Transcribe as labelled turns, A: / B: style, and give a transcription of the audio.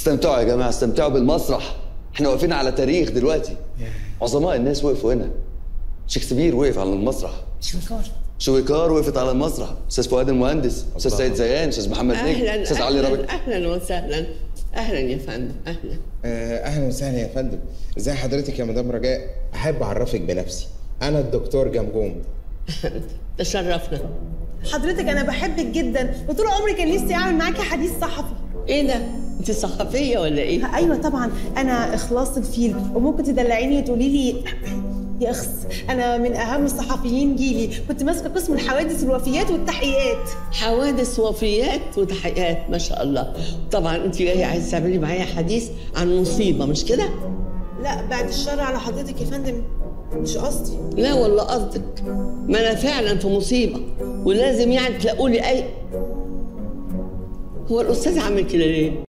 A: استمتعوا يا جماعه استمتعوا بالمسرح احنا واقفين على تاريخ دلوقتي عظماء الناس وقفوا هنا شكسبير وقف على المسرح
B: شويكار
A: شويكار وقفت على المسرح استاذ فؤاد المهندس استاذ سيد زيان استاذ محمد نجم
C: اهلا
A: استاذ علي
C: اهلا
A: ربيع
C: اهلا وسهلا اهلا يا فندم اهلا
D: آه، اهلا وسهلا يا فندم ازي حضرتك يا مدام رجاء احب اعرفك بنفسي انا الدكتور جمجوم
C: تشرفنا
B: حضرتك انا بحبك جدا وطول عمري كان نفسي اعمل معاكي حديث صحفي
C: ايه ده انت صحفيه ولا ايه
B: ايوه طبعا انا اخلاص الفيل وممكن تدلعيني وتقولي لي يا اخس انا من اهم الصحفيين جيلي كنت ماسكه قسم الحوادث والوفيات والتحقيقات
C: حوادث وفيات وتحقيقات ما شاء الله طبعا انت جايه عايز تعملي معايا حديث عن مصيبه مش كده
B: لا بعد الشر على حضرتك يا فندم مش قصدي
C: لا والله قصدك ما انا فعلا في مصيبه ولازم يعني تلاقوا لي اي هو الاستاذ عامل كده ليه